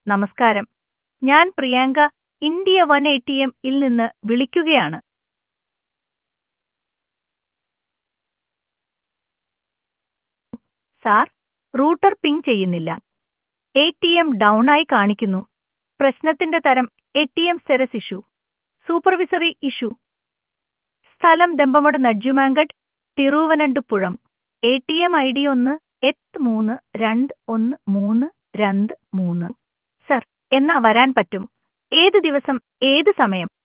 നമസ്കാരം ഞാൻ Priyanka India one A T M ഇൽ നിന്ന് വിളിക്കുകയാണ് സാർ റൂട്ടർ പിങ് ചെയ്യുന്നില്ല എ ടി എം ഡൗൺ ആയി കാണിക്കുന്നു പ്രശ്നത്തിന്റെ തരം എ ടി എം സെരസ് ഇഷ്യൂ സൂപ്പർവിസറി ഇഷ്യൂ സ്ഥലം ദമ്പമട് നജ്ജുമാങ്കഡ് Thiruvananthapuram A T M I D ഒന്ന് എട്ട് മൂന്ന് രണ്ട് ഒന്ന് മൂന്ന് രണ്ട് മൂന്ന് സർ എന്നാ വരാൻ പറ്റും ഏത് ദിവസം ഏത് സമയം